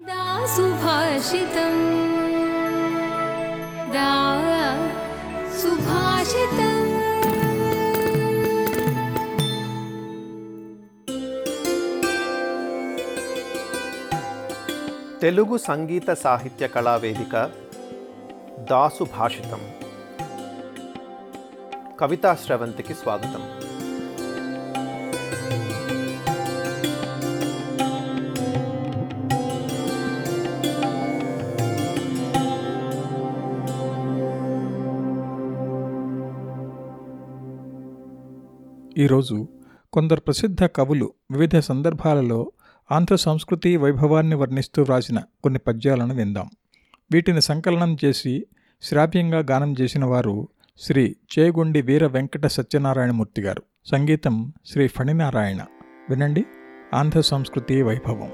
दा सुभाषितम् दा सुभाषितम् తెలుగు సంగీత సాహిత్య కళావేదిక దాసు భాషితం కవితా శ్రవంతికి స్వాగతం ఈరోజు కొందరు ప్రసిద్ధ కవులు వివిధ సందర్భాలలో ఆంధ్ర సంస్కృతి వైభవాన్ని వర్ణిస్తూ వ్రాసిన కొన్ని పద్యాలను విందాం వీటిని సంకలనం చేసి శ్రావ్యంగా గానం చేసిన వారు శ్రీ చేగుండి వీర వెంకట సత్యనారాయణమూర్తి గారు సంగీతం శ్రీ ఫణినారాయణ వినండి ఆంధ్ర సంస్కృతి వైభవం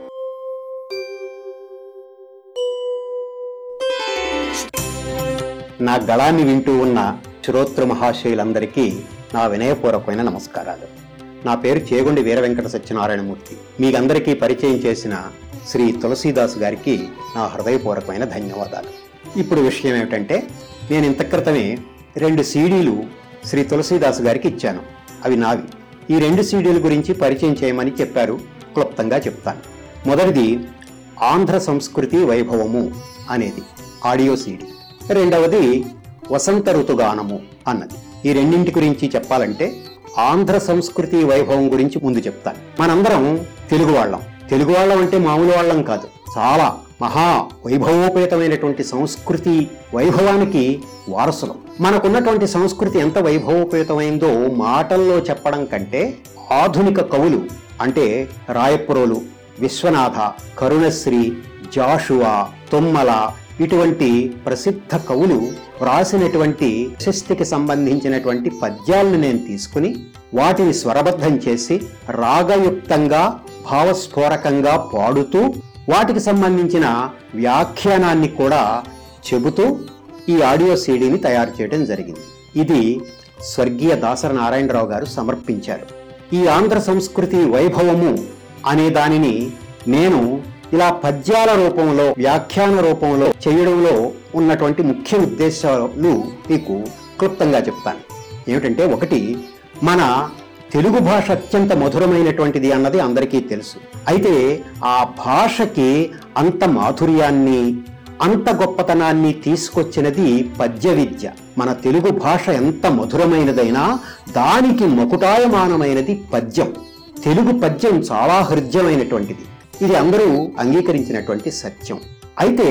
నా గళాన్ని వింటూ ఉన్న శ్రోతృ మహాశయులందరికీ నా వినయపూర్వకమైన నమస్కారాలు నా పేరు చేగుండి వీర వెంకట సత్యనారాయణమూర్తి మీకందరికీ పరిచయం చేసిన శ్రీ తులసీదాస్ గారికి నా హృదయపూర్వకమైన ధన్యవాదాలు ఇప్పుడు విషయం ఏమిటంటే నేను ఇంత క్రితమే రెండు సీడీలు శ్రీ తులసీదాస్ గారికి ఇచ్చాను అవి నావి ఈ రెండు సీడీల గురించి పరిచయం చేయమని చెప్పారు క్లుప్తంగా చెప్తాను మొదటిది ఆంధ్ర సంస్కృతి వైభవము అనేది ఆడియో సీడీ రెండవది వసంత ఋతుగానము అన్నది ఈ రెండింటి గురించి చెప్పాలంటే ఆంధ్ర సంస్కృతి వైభవం గురించి ముందు చెప్తాను మనందరం తెలుగు వాళ్ళం తెలుగు వాళ్ళం అంటే మామూలు వాళ్ళం కాదు చాలా మహా వైభవోపేతమైనటువంటి సంస్కృతి వైభవానికి వారసులం మనకున్నటువంటి సంస్కృతి ఎంత వైభవోపేతమైందో మాటల్లో చెప్పడం కంటే ఆధునిక కవులు అంటే రాయపురోలు విశ్వనాథ కరుణశ్రీ జాషువా తొమ్మల ఇటువంటి ప్రసిద్ధ కవులు వ్రాసినటువంటి శిస్తికి సంబంధించినటువంటి పద్యాలను నేను తీసుకుని వాటిని స్వరబద్ధం చేసి రాగయుక్తంగా భావస్ఫోరకంగా పాడుతూ వాటికి సంబంధించిన వ్యాఖ్యానాన్ని కూడా చెబుతూ ఈ ఆడియో సీడీని తయారు చేయడం జరిగింది ఇది స్వర్గీయ దాసర నారాయణరావు గారు సమర్పించారు ఈ ఆంధ్ర సంస్కృతి వైభవము అనే దానిని నేను ఇలా పద్యాల రూపంలో వ్యాఖ్యాన రూపంలో చేయడంలో ఉన్నటువంటి ముఖ్య ఉద్దేశాలు మీకు క్లుప్తంగా చెప్తాను ఏమిటంటే ఒకటి మన తెలుగు భాష అత్యంత మధురమైనటువంటిది అన్నది అందరికీ తెలుసు అయితే ఆ భాషకి అంత మాధుర్యాన్ని అంత గొప్పతనాన్ని తీసుకొచ్చినది పద్య విద్య మన తెలుగు భాష ఎంత మధురమైనదైనా దానికి మకుటాయమానమైనది పద్యం తెలుగు పద్యం చాలా హృద్యమైనటువంటిది ఇది అందరూ అంగీకరించినటువంటి సత్యం అయితే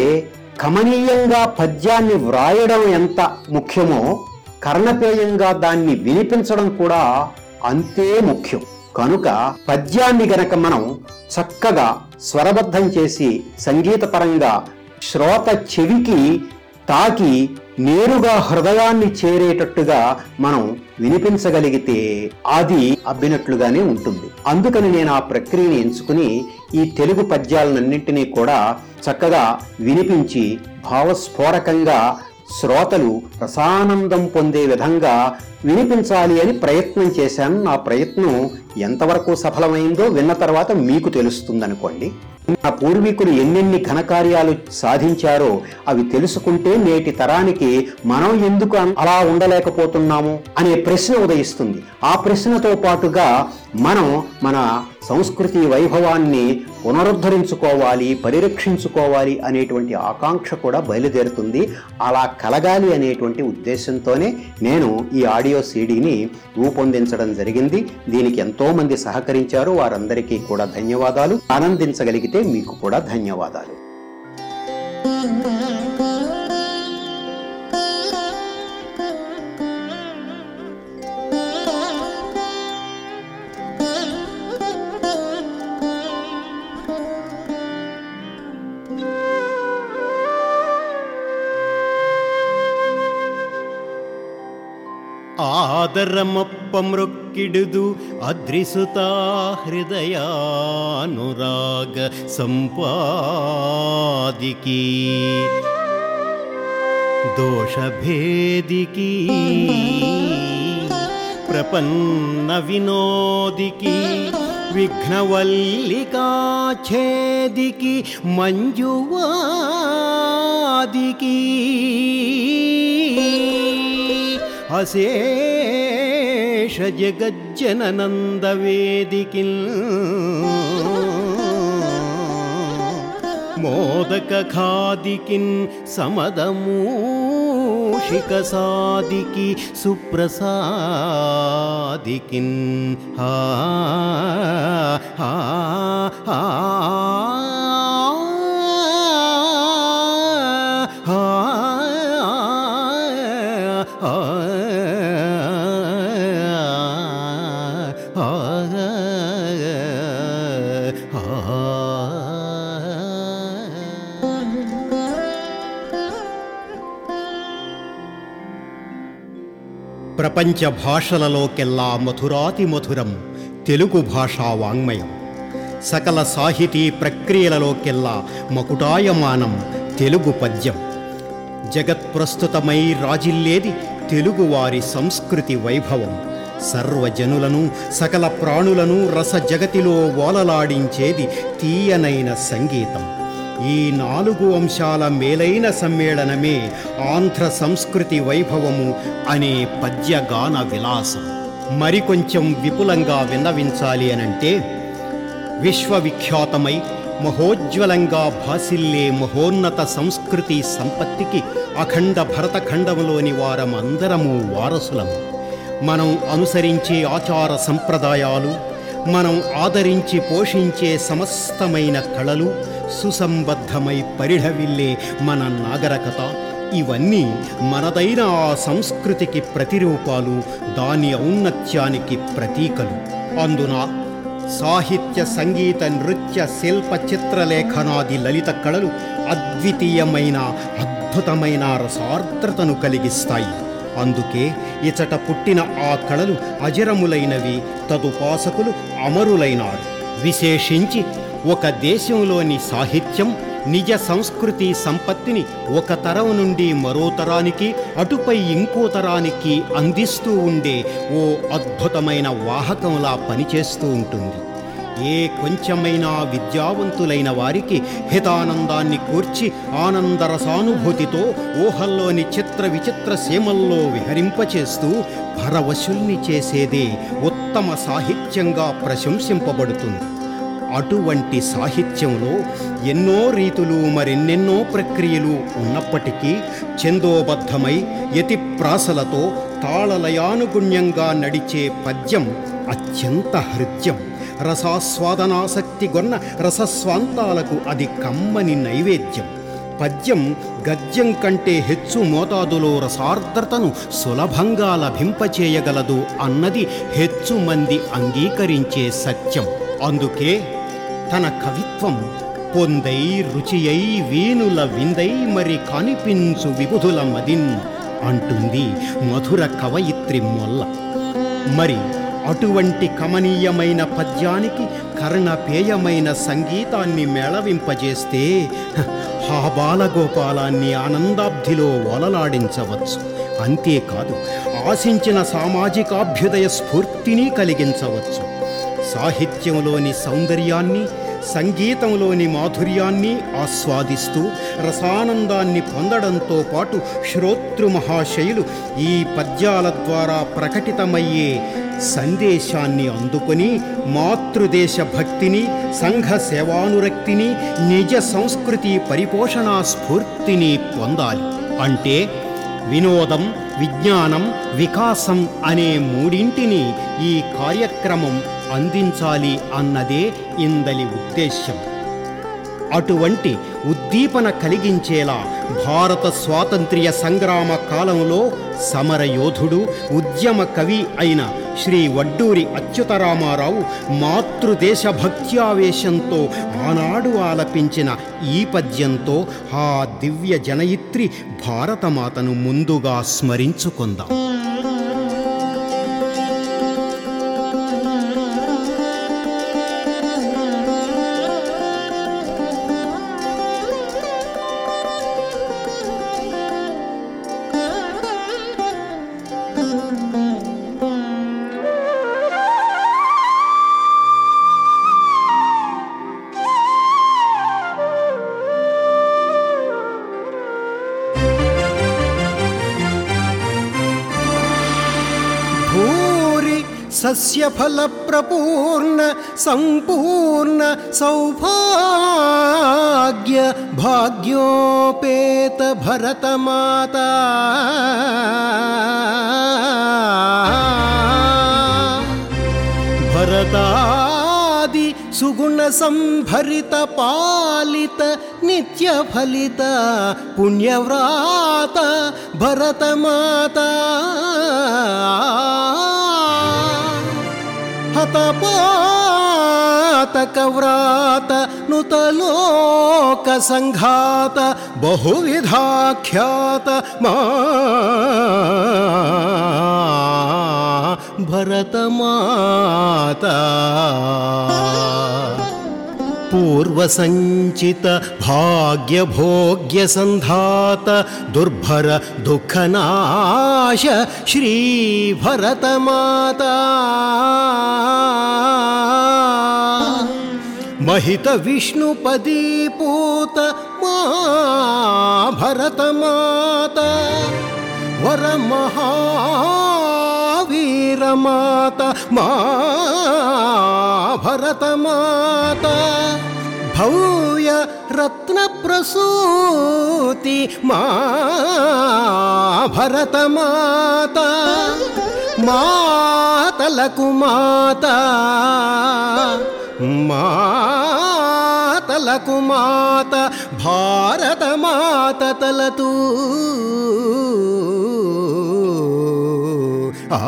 కమనీయంగా పద్యాన్ని వ్రాయడం ఎంత ముఖ్యమో కర్ణపేయంగా దాన్ని వినిపించడం కూడా అంతే ముఖ్యం కనుక పద్యాన్ని గనక మనం చక్కగా స్వరబద్ధం చేసి సంగీతపరంగా శ్రోత చెవికి తాకి నేరుగా హృదయాన్ని చేరేటట్టుగా మనం వినిపించగలిగితే అది అబ్బినట్లుగానే ఉంటుంది అందుకని నేను ఆ ప్రక్రియని ఎంచుకుని ఈ తెలుగు పద్యాలన్నింటినీ కూడా చక్కగా వినిపించి భావస్ఫోరకంగా శ్రోతలు రసానందం పొందే విధంగా వినిపించాలి అని ప్రయత్నం చేశాను నా ప్రయత్నం ఎంతవరకు సఫలమైందో విన్న తర్వాత మీకు తెలుస్తుందనుకోండి నా పూర్వీకులు ఎన్నెన్ని ఘనకార్యాలు సాధించారో అవి తెలుసుకుంటే నేటి తరానికి మనం ఎందుకు అన్- అలా ఉండలేకపోతున్నాము అనే ప్రశ్న ఉదయిస్తుంది ఆ ప్రశ్నతో పాటుగా మనం మన సంస్కృతి వైభవాన్ని పునరుద్ధరించుకోవాలి పరిరక్షించుకోవాలి అనేటువంటి ఆకాంక్ష కూడా బయలుదేరుతుంది అలా కలగాలి అనేటువంటి ఉద్దేశంతోనే నేను ఈ ఆడియో సీడీని రూపొందించడం జరిగింది దీనికి ఎంతో మంది సహకరించారు వారందరికీ కూడా ధన్యవాదాలు ఆనందించగలిగితే మీకు కూడా ధన్యవాదాలు ಆದರಮಪ್ಪ ಮೃಕ್ಕಿಡುದು ಅದ್ರಿಸುತ್ತ ಹೃದಯಾನುರಾಗ ಸಂಪಾದಿಕಿ ದೋಷಭೇದಿಕಿ ಪ್ರಪನ್ನ ವಿನೋದಿಕಿ విఘ్నవల్లికాఛేదికి మంజువాదికి అశేష జగజ్జననందవేదికి మోదక ఖాదికిన్ సమదమూషిక సాదికి సుప్రసాదికిన్ హా హా హా హా ప్రపంచ భాషలలోకెల్లా మధురాతి మధురం తెలుగు భాషా వాంగ్మయం సకల సాహితీ ప్రక్రియలలోకెల్లా మకుటాయమానం తెలుగు పద్యం జగత్ప్రస్తుతమై రాజిల్లేది తెలుగువారి సంస్కృతి వైభవం సర్వజనులను సకల ప్రాణులను రస జగతిలో ఓలలాడించేది తీయనైన సంగీతం ఈ నాలుగు అంశాల మేలైన సమ్మేళనమే ఆంధ్ర సంస్కృతి వైభవము అనే పద్యగాన విలాసం మరికొంచెం విపులంగా విన్నవించాలి అనంటే విశ్వవిఖ్యాతమై మహోజ్వలంగా భాసిల్లే మహోన్నత సంస్కృతి సంపత్తికి అఖండ భరతఖండంలోని వారమందరము వారసులము మనం అనుసరించే ఆచార సంప్రదాయాలు మనం ఆదరించి పోషించే సమస్తమైన కళలు సుసంబద్ధమై పరిఢవిల్లే మన నాగరికత ఇవన్నీ మనదైన ఆ సంస్కృతికి ప్రతిరూపాలు దాని ఔన్నత్యానికి ప్రతీకలు అందున సాహిత్య సంగీత నృత్య శిల్ప చిత్రలేఖనాది లలిత కళలు అద్వితీయమైన అద్భుతమైన రసార్ద్రతను కలిగిస్తాయి అందుకే ఇచట పుట్టిన ఆ కళలు అజరములైనవి తదుపాసకులు అమరులైనారు విశేషించి ఒక దేశంలోని సాహిత్యం నిజ సంస్కృతి సంపత్తిని ఒక తరం నుండి మరో తరానికి అటుపై ఇంకో తరానికి అందిస్తూ ఉండే ఓ అద్భుతమైన వాహకంలా పనిచేస్తూ ఉంటుంది ఏ కొంచెమైనా విద్యావంతులైన వారికి హితానందాన్ని కూర్చి ఆనందరసానుభూతితో ఊహల్లోని చిత్ర విచిత్ర సీమల్లో విహరింపచేస్తూ పరవశుల్ని చేసేదే ఉత్తమ సాహిత్యంగా ప్రశంసింపబడుతుంది అటువంటి సాహిత్యంలో ఎన్నో రీతులు మరెన్నెన్నో ప్రక్రియలు ఉన్నప్పటికీ ఛందోబద్ధమై యతి ప్రాసలతో తాళలయానుగుణ్యంగా నడిచే పద్యం అత్యంత హృద్యం రసాస్వాదనాసక్తి గొన్న రసస్వాంతాలకు అది కమ్మని నైవేద్యం పద్యం గద్యం కంటే హెచ్చు మోతాదులో రసార్ద్రతను సులభంగా లభింపచేయగలదు అన్నది హెచ్చు మంది అంగీకరించే సత్యం అందుకే తన కవిత్వం పొందై రుచియై వీనుల విందై మరి కనిపించు విబుధుల మదిన్ అంటుంది మధుర కవయిత్రి మొల్ల మరి అటువంటి కమనీయమైన పద్యానికి కర్ణపేయమైన సంగీతాన్ని మేళవింపజేస్తే హ, ఆ బాలగోపాలాన్ని ఆనందాబ్ధిలో ఓలలాడించవచ్చు అంతేకాదు ఆశించిన సామాజికాభ్యుదయ స్ఫూర్తిని కలిగించవచ్చు సాహిత్యంలోని సౌందర్యాన్ని సంగీతంలోని మాధుర్యాన్ని ఆస్వాదిస్తూ రసానందాన్ని పొందడంతో పాటు శ్రోతృ మహాశయులు ఈ పద్యాల ద్వారా ప్రకటితమయ్యే సందేశాన్ని అందుకొని మాతృదేశ భక్తిని సంఘ సేవానురక్తిని నిజ సంస్కృతి పరిపోషణ స్ఫూర్తిని పొందాలి అంటే వినోదం విజ్ఞానం వికాసం అనే మూడింటిని ఈ కార్యక్రమం అందించాలి అన్నదే ఇందలి ఉద్దేశ్యం అటువంటి ఉద్దీపన కలిగించేలా భారత స్వాతంత్ర్య సంగ్రామ కాలంలో సమరయోధుడు ఉద్యమ కవి అయిన శ్రీ వడ్డూరి అచ్యుతరామారావు మాతృదేశ భక్త్యావేశంతో ఆనాడు ఆలపించిన ఈ పద్యంతో ఆ దివ్య జనయిత్రి భారతమాతను ముందుగా స్మరించుకుందాం సస్యఫల ప్రపూర్ణ సంపూర్ణ సౌభాగ్య భాగ్యోపేత భరతమాత భరతాది సుగుణ సంభరిత పాలిత నిత్య ఫలిత పుణ్యవ్రాత భరతమాత హతపాతకవ్రాత నుతలోక సంఘాత బహువిధాఖ్యాత మా భరతమాత పూర్వసంచిత భాగ్యభోగ్య సంధాత దుర్భర దుఃఖనాశ శ్రీ భరతమాత మహిత విష్ణుపదీపూత మా భరతమాత వర మహావీరమాత మా భరతమాత భవ్య రత్న ప్రసూతి మా భరతమాత మాతలకు మాత మాతలకు మాత భారత మాత తలతూ ఆ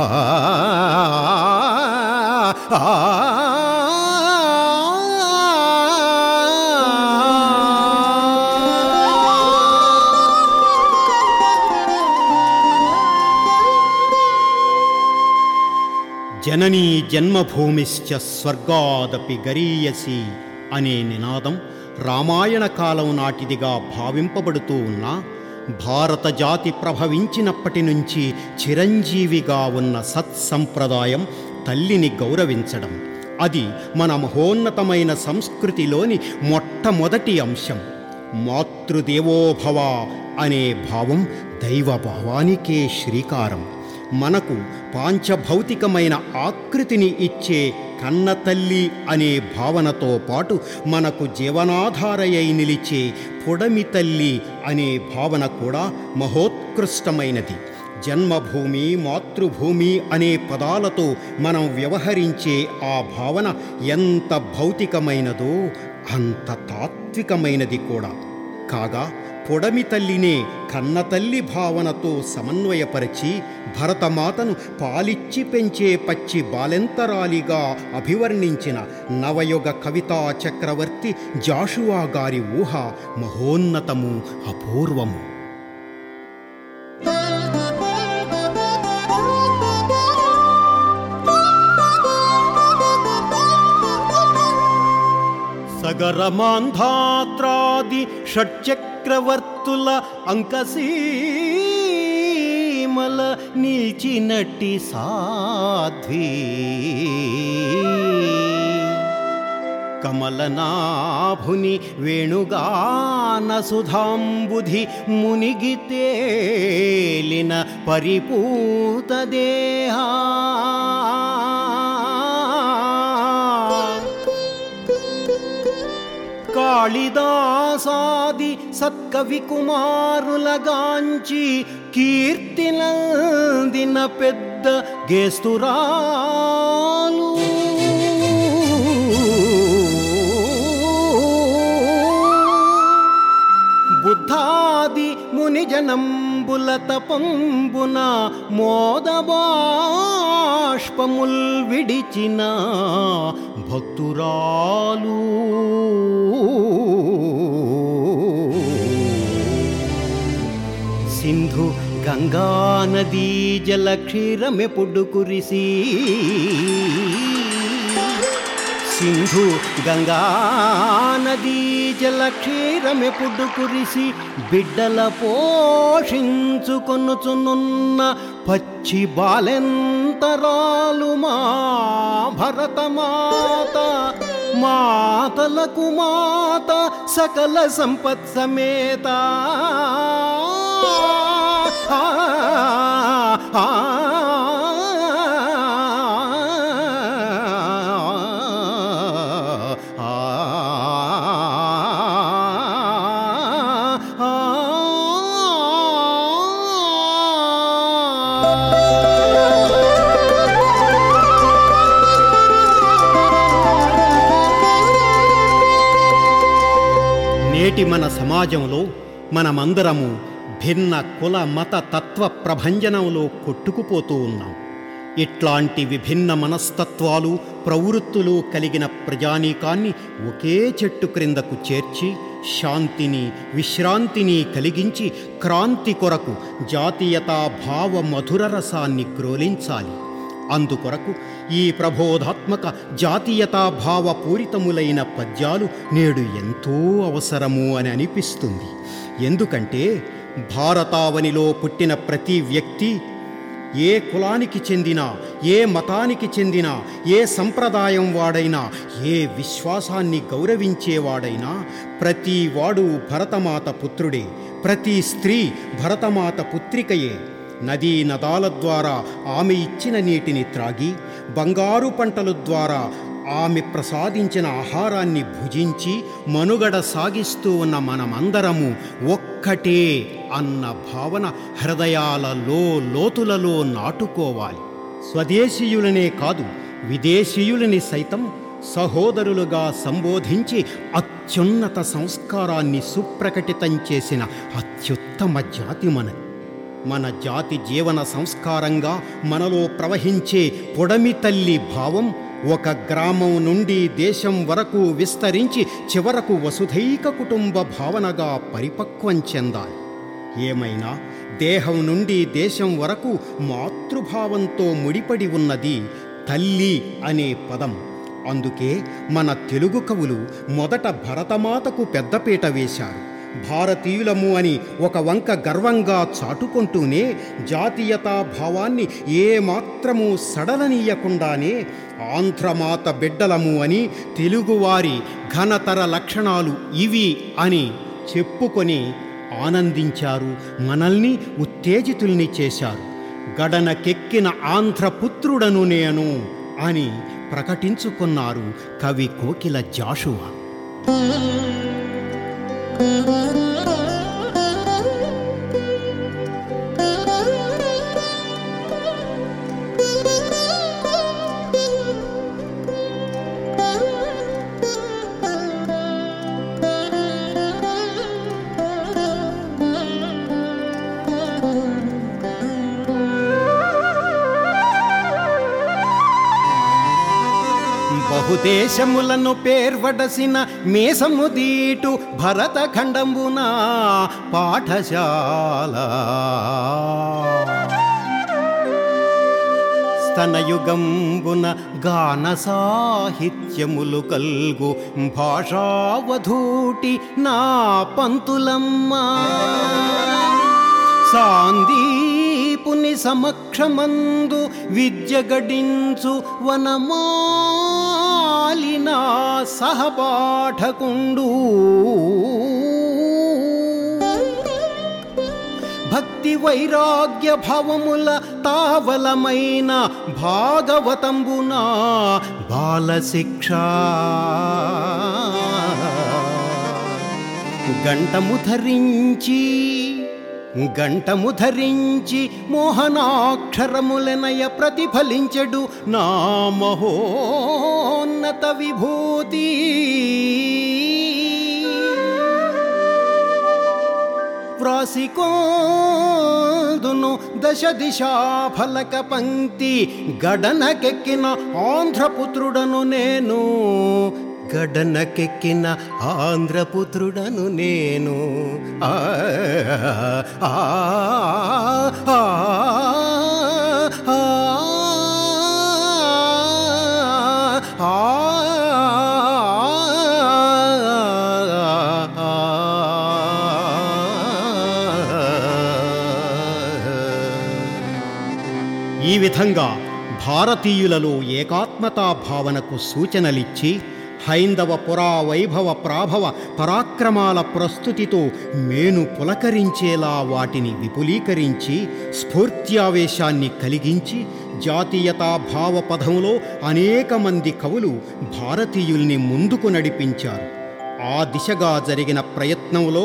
ఆ జననీ జన్మభూమిశ్చ స్వర్గాదపి గరీయసి అనే నినాదం రామాయణ కాలం నాటిదిగా భావింపబడుతూ ఉన్న భారత జాతి ప్రభవించినప్పటి నుంచి చిరంజీవిగా ఉన్న సత్సంప్రదాయం తల్లిని గౌరవించడం అది మన మహోన్నతమైన సంస్కృతిలోని మొట్టమొదటి అంశం మాతృదేవోభవ అనే భావం దైవభావానికే శ్రీకారం మనకు పాంచభౌతికమైన ఆకృతిని ఇచ్చే కన్న తల్లి అనే భావనతో పాటు మనకు జీవనాధారయై నిలిచే పొడమి తల్లి అనే భావన కూడా మహోత్కృష్టమైనది జన్మభూమి మాతృభూమి అనే పదాలతో మనం వ్యవహరించే ఆ భావన ఎంత భౌతికమైనదో అంత తాత్వికమైనది కూడా కాగా పొడమి తల్లినే కన్నతల్లి భావనతో సమన్వయపరిచి భరతమాతను పాలిచ్చి పెంచే పచ్చి బాలెంతరాలిగా అభివర్ణించిన నవయుగ కవితా చక్రవర్తి జాషువా గారి ఊహ మహోన్నతము అపూర్వము సగరమాంధాత్రాది షట్చక్రవర్తుల అంకసీమల నిల్చినట్టి సాధ్వీ కమలనాభుని వేణుగాన సుధాంబుధి మునిగి తేలిన పరిపూత దేహా కాళిదాసాది సత్కవి కుమారులగాంచి కీర్తినందిన పెద్ద గేస్తురాలు బుద్ధాది మునిజనంబుల తపంబున మోదబాష్పముల్ విడిచిన భక్తురాలు సింధు గంగా నదీ జల క్షీరమెపుడు కురిసి సింధు గంగా నదీ జల క్షీరమెపుడు కురిసి బిడ్డల పోషించుకొనుచునున్న పచ్చి బాలెంతరాలు మా భరతమాత మాతలకు మాత సకల సంపత్ సమేత ఆ, ఆ, ఆ. నేటి మన సమాజంలో మనమందరము భిన్న కుల మత తత్వ ప్రభంజనంలో కొట్టుకుపోతూ ఉన్నాం ఇట్లాంటి విభిన్న మనస్తత్వాలు ప్రవృత్తులు కలిగిన ప్రజానీకాన్ని ఒకే చెట్టు క్రిందకు చేర్చి శాంతిని విశ్రాంతిని కలిగించి క్రాంతి కొరకు జాతీయతా భావ మధుర రసాన్ని గ్రోలించాలి అందుకొరకు ఈ ప్రబోధాత్మక జాతీయతా భావపూరితములైన పద్యాలు నేడు ఎంతో అవసరము అని అనిపిస్తుంది ఎందుకంటే భారతావనిలో పుట్టిన ప్రతి వ్యక్తి ఏ కులానికి చెందినా ఏ మతానికి చెందినా ఏ సంప్రదాయం వాడైనా ఏ విశ్వాసాన్ని గౌరవించేవాడైనా ప్రతి వాడు భరతమాత పుత్రుడే ప్రతి స్త్రీ భరతమాత పుత్రికయే నదీ నదాల ద్వారా ఆమె ఇచ్చిన నీటిని త్రాగి బంగారు పంటల ద్వారా ఆమె ప్రసాదించిన ఆహారాన్ని భుజించి మనుగడ సాగిస్తూ ఉన్న మనమందరము ఒక్కటే అన్న భావన హృదయాలలో లోతులలో నాటుకోవాలి స్వదేశీయులనే కాదు విదేశీయులని సైతం సహోదరులుగా సంబోధించి అత్యున్నత సంస్కారాన్ని సుప్రకటితం చేసిన అత్యుత్తమ జాతి మనది మన జాతి జీవన సంస్కారంగా మనలో ప్రవహించే పొడమి తల్లి భావం ఒక గ్రామం నుండి దేశం వరకు విస్తరించి చివరకు వసుధైక కుటుంబ భావనగా పరిపక్వం చెందాలి ఏమైనా దేహం నుండి దేశం వరకు మాతృభావంతో ముడిపడి ఉన్నది తల్లి అనే పదం అందుకే మన తెలుగు కవులు మొదట భరతమాతకు పెద్దపీట వేశారు భారతీయులము అని ఒక వంక గర్వంగా చాటుకుంటూనే జాతీయతా భావాన్ని ఏమాత్రము సడలనీయకుండానే ఆంధ్రమాత బిడ్డలము అని తెలుగువారి ఘనతర లక్షణాలు ఇవి అని చెప్పుకొని ఆనందించారు మనల్ని ఉత్తేజితుల్ని చేశారు గడనకెక్కిన ఆంధ్రపుత్రుడను నేను అని ప్రకటించుకున్నారు కవి కోకిల జాషువా బహుదేశములను పేర్వడసిన మేసము దీటు భరత ఖండంబున పాఠశాల స్తనయుగంబున గాన సాహిత్యములు కల్గు భాషావధూటి నా పంతులమ్మా సాందీపుని సమక్షమందు విద్య గడించు వనమాలిన సహపాఠకుండు భక్తి వైరాగ్య భావముల తావలమైన భాగవతంబున బాలశిక్ష గంటము ధరించి గంటము ధరించి మోహనాక్షరములనయ ప్రతిఫలించడు నా మహోన్నత విభూతి వ్రాసికోదును దశ దిశా ఫలక పంక్తి గడనకెక్కిన ఆంధ్రపుత్రుడను నేను గడనకెక్కిన ఆంధ్రపుత్రుడను నేను ఆ ఆ, ఆ, ఆ, ఈ విధంగా భారతీయులలో ఏకాత్మతా భావనకు సూచనలిచ్చి హైందవ పురా వైభవ ప్రాభవ పరాక్రమాల ప్రస్తుతితో మేను పులకరించేలా వాటిని విపులీకరించి స్ఫూర్త్యావేశాన్ని కలిగించి జాతీయతా భావ పదంలో అనేక మంది కవులు భారతీయుల్ని ముందుకు నడిపించారు ఆ దిశగా జరిగిన ప్రయత్నంలో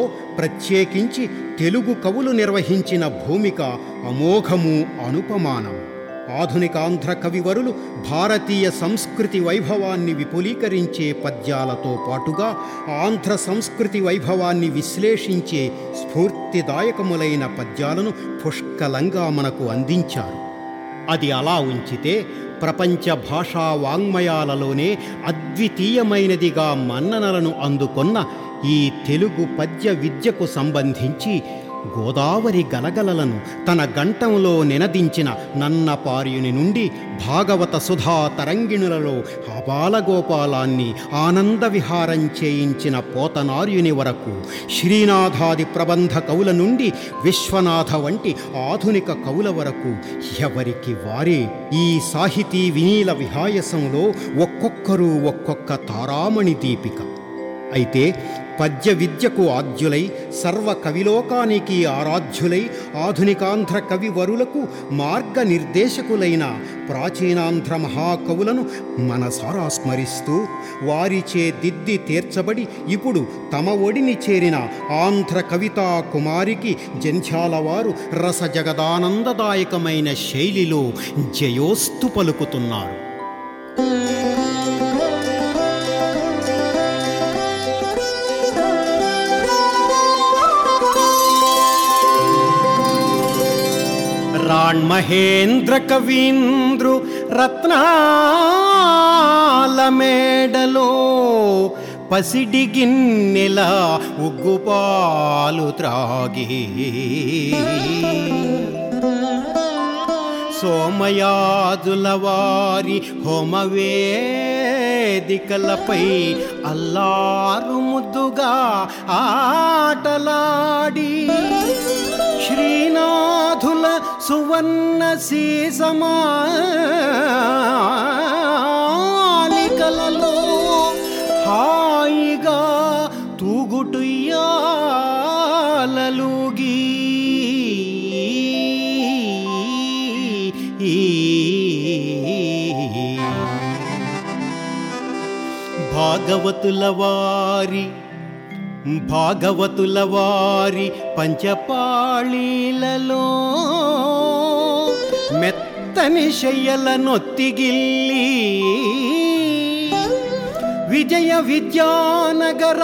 ప్రత్యేకించి తెలుగు కవులు నిర్వహించిన భూమిక అమోఘము అనుపమానం ఆధునికాంధ్ర కవివరులు భారతీయ సంస్కృతి వైభవాన్ని విపులీకరించే పద్యాలతో పాటుగా ఆంధ్ర సంస్కృతి వైభవాన్ని విశ్లేషించే స్ఫూర్తిదాయకములైన పద్యాలను పుష్కలంగా మనకు అందించారు అది అలా ఉంచితే ప్రపంచ భాషా వాంగ్మయాలలోనే అద్వితీయమైనదిగా మన్ననలను అందుకొన్న ఈ తెలుగు పద్య విద్యకు సంబంధించి గోదావరి గలగలలను తన గంటంలో నినదించిన నన్నపార్యుని నుండి భాగవత సుధా తరంగిణులలో అబాలగోపాలాన్ని ఆనంద విహారం చేయించిన పోతనార్యుని వరకు శ్రీనాథాది ప్రబంధ కవుల నుండి విశ్వనాథ వంటి ఆధునిక కవుల వరకు ఎవరికి వారే ఈ సాహితీ వినీల విహాయసంలో ఒక్కొక్కరు ఒక్కొక్క తారామణి దీపిక అయితే పద్య విద్యకు ఆద్యులై సర్వ కవిలోకానికి ఆరాధ్యులై ఆధునికాంధ్ర కవివరులకు మార్గనిర్దేశకులైన ప్రాచీనాంధ్ర మహాకవులను మనసారా స్మరిస్తూ వారిచే దిద్ది తీర్చబడి ఇప్పుడు తమ ఒడిని చేరిన ఆంధ్ర కవితా కుమారికి జంధ్యాల వారు రస జగదానందదాయకమైన శైలిలో జయోస్తు పలుకుతున్నారు రాణ్మహేంద్ర కవీంద్రు రత్నాల మేడలో పసిడి గిన్నెల ఉగ్గుపాలు త్రాగి సోమయాజుల వారి హోమవేదికలపై అల్లారు ముద్దుగా ఆటలాడి శ్రీనాథుల సువర్ణ సీసమాలికలలో హాయిగా తూగుటుయ్యాలలుగి భాగవతుల వారి భాగవతుల వారి పంచపాళీలలో మెత్తని శయ్యల నొత్తిగిల్లి విజయ విద్యానగర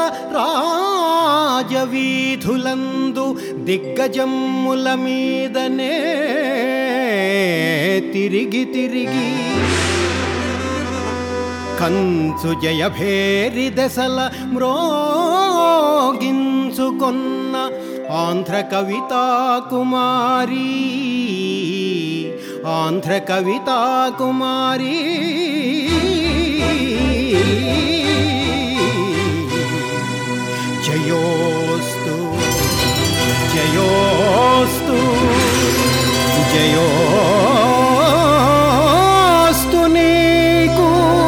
రాజవీధులందు దిగ్గజమ్ముల మీదనే తిరిగి తిరిగి కంచు జయభేరి దశల మ్రోగించుకొన్న ఆంధ్ర కవితా కుమారి ఆంధ్ర కవితా కుమారి జయోస్తు జయోస్తు జయోస్తు నీకు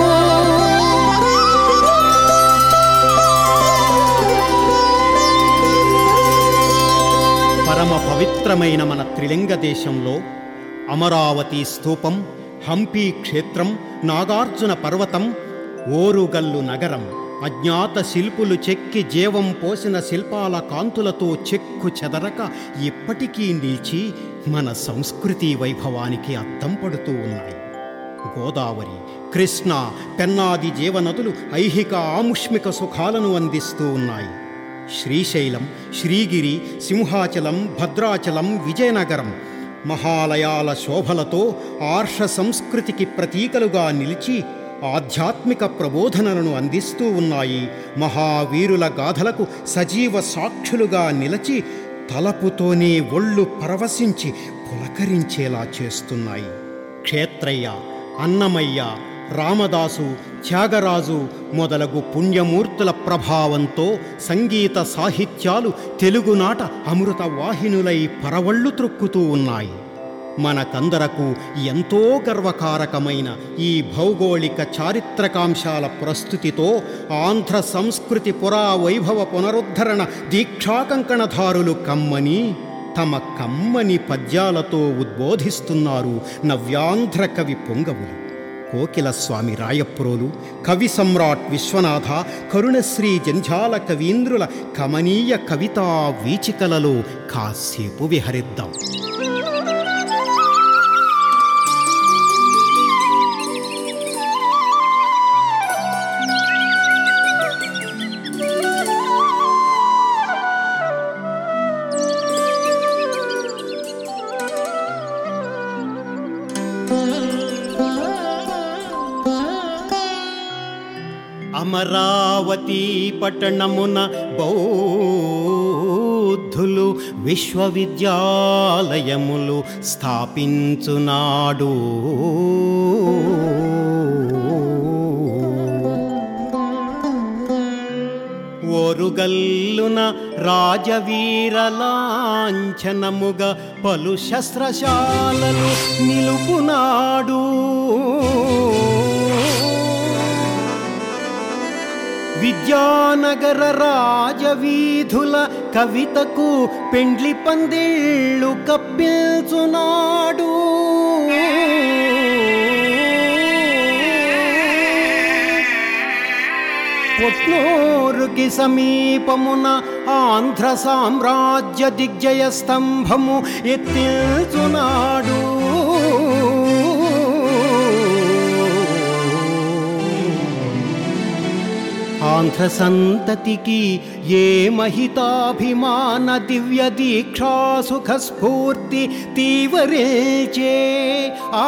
పరమ పవిత్రమైన మన త్రిలింగ దేశంలో అమరావతి స్తూపం హంపీ క్షేత్రం నాగార్జున పర్వతం ఓరుగల్లు నగరం అజ్ఞాత శిల్పులు చెక్కి జీవం పోసిన శిల్పాల కాంతులతో చెక్కు చెదరక ఇప్పటికీ నిలిచి మన సంస్కృతి వైభవానికి అద్దం పడుతూ ఉన్నాయి గోదావరి కృష్ణ పెన్నాది జీవనదులు ఐహిక ఆముష్మిక సుఖాలను అందిస్తూ ఉన్నాయి శ్రీశైలం శ్రీగిరి సింహాచలం భద్రాచలం విజయనగరం మహాలయాల శోభలతో ఆర్ష సంస్కృతికి ప్రతీకలుగా నిలిచి ఆధ్యాత్మిక ప్రబోధనలను అందిస్తూ ఉన్నాయి మహావీరుల గాథలకు సజీవ సాక్షులుగా నిలచి తలపుతోనే ఒళ్ళు పరవశించి పులకరించేలా చేస్తున్నాయి క్షేత్రయ్య అన్నమయ్య రామదాసు త్యాగరాజు మొదలగు పుణ్యమూర్తుల ప్రభావంతో సంగీత సాహిత్యాలు తెలుగునాట అమృత వాహినులై పరవళ్ళు త్రొక్కుతూ ఉన్నాయి మనకందరకు ఎంతో గర్వకారకమైన ఈ భౌగోళిక చారిత్రకాంశాల ప్రస్తుతితో ఆంధ్ర సంస్కృతి పురా వైభవ పునరుద్ధరణ దీక్షాకంకణధారులు కమ్మని తమ కమ్మని పద్యాలతో ఉద్బోధిస్తున్నారు నవ్యాంధ్ర కవి పొంగవులు కోకిల స్వామి రాయప్రోలు కవి సమ్రాట్ విశ్వనాథ కరుణశ్రీ జంఝాల కవీంద్రుల కమనీయ కవితా వీచికలలో కాసేపు విహరిద్దాం అమరావతి పట్టణమున బౌద్ధులు విశ్వవిద్యాలయములు స్థాపించునాడు ఓరుగల్లున రాజవీరలాంఛనముగా పలు శస్త్రశాలలు నిలుపునాడు విద్యానగర రాజవీధుల కవితకు పెండ్లి పందిళ్ళు కప్పిల్చునాడు పొట్నూరుకి సమీపమున ఆంధ్ర సామ్రాజ్య దిగ్జయ స్తంభము ఎత్తిల్చునాడు ఆంధ్ర సంతతికి ఏ మహితాభిమాన దివ్య దీక్షా సుఖ స్ఫూర్తి తీవరేచే ఆ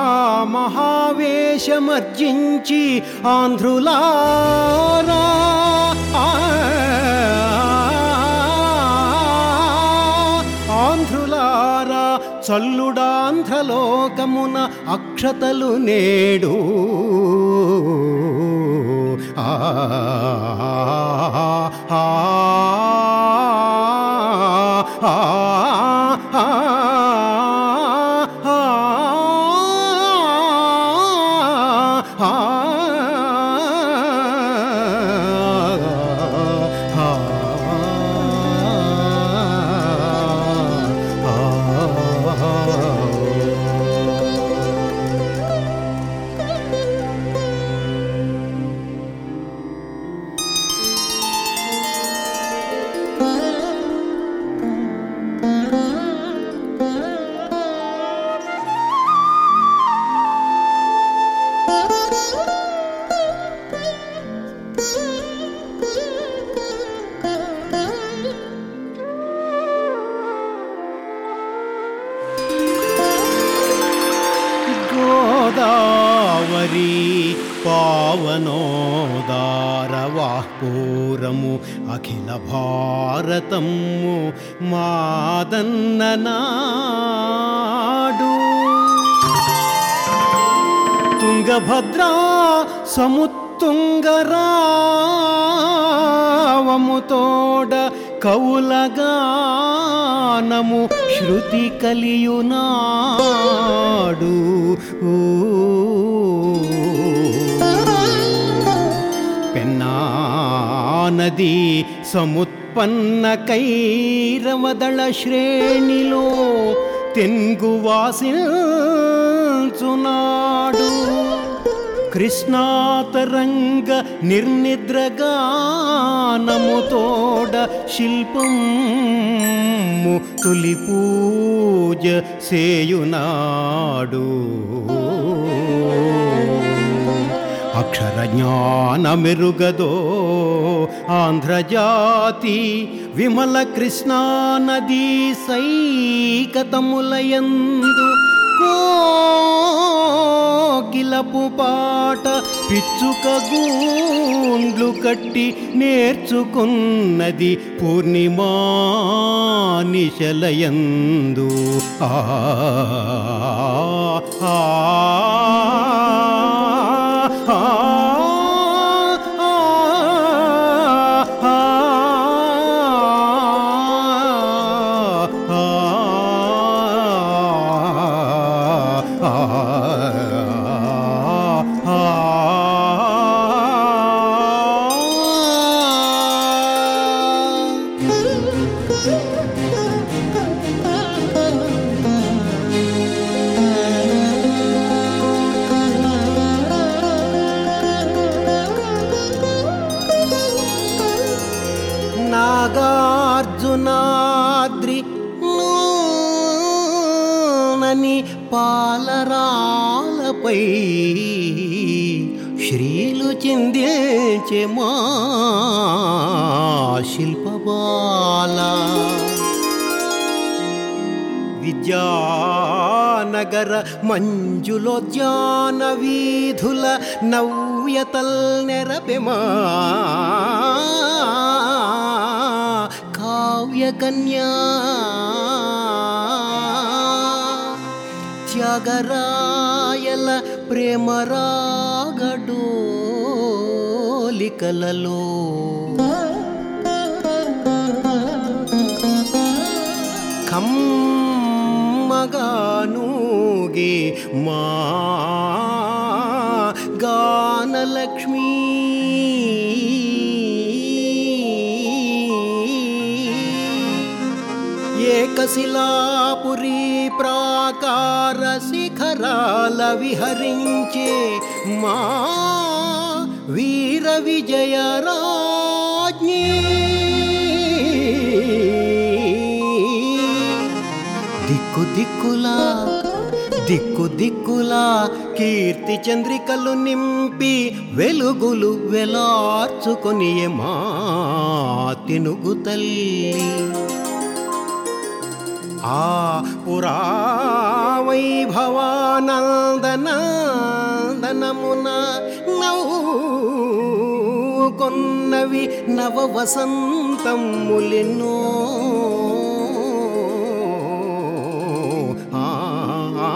మహావేశమర్జించి ఆంధ్రులారా ఆ, ఆంధ్రులారా చల్లుడాంధ్రలోకమున అక్షతలు నేడు ఆ ఆ, ఆ, ఆ, గోదావరి పావనోదారవాహ్పూరము అఖిల భారతము మాదన్ననాడు తుంగభద్రా సముత్తుంగరావముతోడ కౌలగానము శృతి కలియునాడు పెన్నానది సముత్పన్న కైరవదళ శ్రేణిలో తెంగువాసిల్చునాడు కృష్ణాతరంగ నిర్నిద్రగానముతోడ శిల్పము తొలి పూజ సేయునాడు అక్షర జ్ఞాన మెరుగదో ఆంధ్రజాతి విమల కృష్ణా నదీ సైకతములయందు కోకిలపు పాట పిచ్చుక గూండ్లు కట్టి నేర్చుకున్నది పూర్ణిమా నిశలయందు ఆ ఆ, ఆ, ఆ, ఆ, నాగార్జునాద్రి నని పాలరాలపై శ్రీలు చిందించే మా శిల్పబాల విద్యానగర మంజులోద్యాన వీధుల నవ్వు భవ్యతల్ నెరపెమా కావ్య కన్యా త్యాగరాయల ప్రేమరాగడోలికలలో కమ్మగానూగి మా గానలక్ష్మీ ఏకశిలాపురి ప్రాకార శిఖరాల విహరించే మా వీర విజయ రాజ్ఞీ దిక్కు దిక్కులా దిక్కు దిక్కులా కీర్తి చంద్రికలు నింపి వెలుగులు వెలార్చుకొని మా తెనుగు తల్లి ఆ పురావైభవానందనందనమున నవ్వు కొన్నవి నవ వసంతములెన్నో ఆ, ఆ,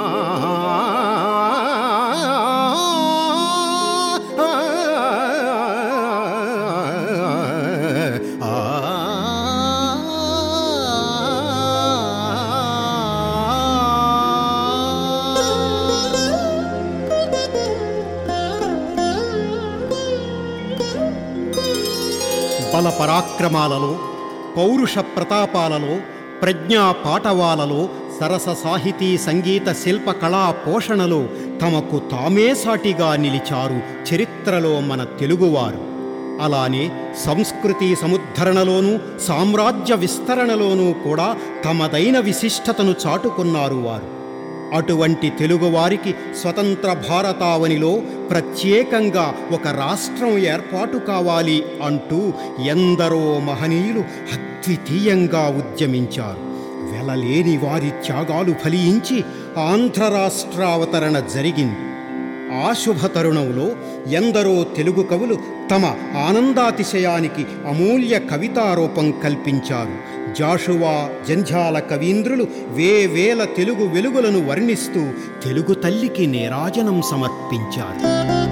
బల పరాక్రమాలలో పౌరుష ప్రతాపాలలో ప్రజ్ఞా పాటవాలలో సరస సాహితీ సంగీత శిల్ప కళా పోషణలో తమకు తామే సాటిగా నిలిచారు చరిత్రలో మన తెలుగువారు అలానే సంస్కృతి సముద్ధరణలోనూ సామ్రాజ్య విస్తరణలోనూ కూడా తమదైన విశిష్టతను చాటుకున్నారు వారు అటువంటి తెలుగువారికి స్వతంత్ర భారతావనిలో ప్రత్యేకంగా ఒక రాష్ట్రం ఏర్పాటు కావాలి అంటూ ఎందరో మహనీయులు అద్వితీయంగా ఉద్యమించారు వెలలేని వారి త్యాగాలు ఫలించి ఆంధ్ర రాష్ట్రావతరణ జరిగింది ఆ శుభ తరుణంలో ఎందరో తెలుగు కవులు తమ ఆనందాతిశయానికి అమూల్య కవితారూపం కల్పించారు జాషువా జంఝాల కవీంద్రులు వేవేల తెలుగు వెలుగులను వర్ణిస్తూ తెలుగు తల్లికి నీరాజనం సమర్పించారు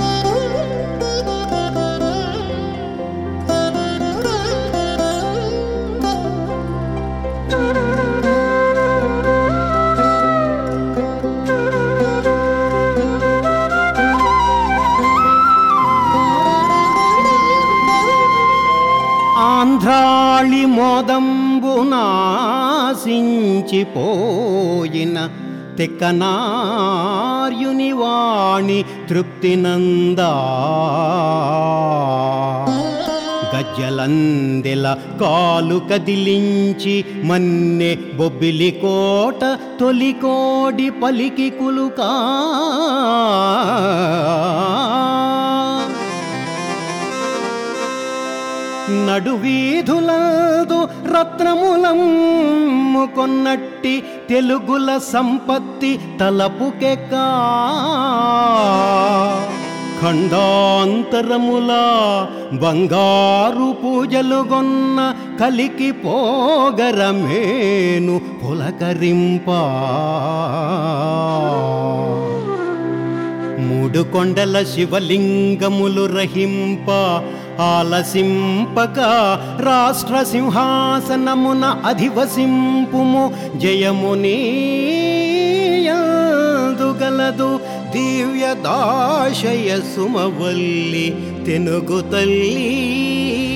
ఆంధ్రాళి మోదంబునాశించిపోయిన తెక్కనార్యుని వాణి తృప్తినందా గజ్జలందెల కాలు కదిలించి మన్నె బొబ్బిలి కోట తొలికోడి పలికి కులుకా నడువీధులందు రత్నములమ్ము కొన్నట్టి తెలుగుల సంపత్తి తలపుకెక్కా ఖండాంతరములా బంగారు పూజలు గొన్న కలికి పోగరమేను పులకరింపా మూడు కొండల శివలింగములు రహింప ఆలసింపక రాష్ట్ర సింహాసనమున అధివసింపుము జయమునీయందుగలదు దివ్య దాశయ సుమవల్లి తెనుగు తల్లి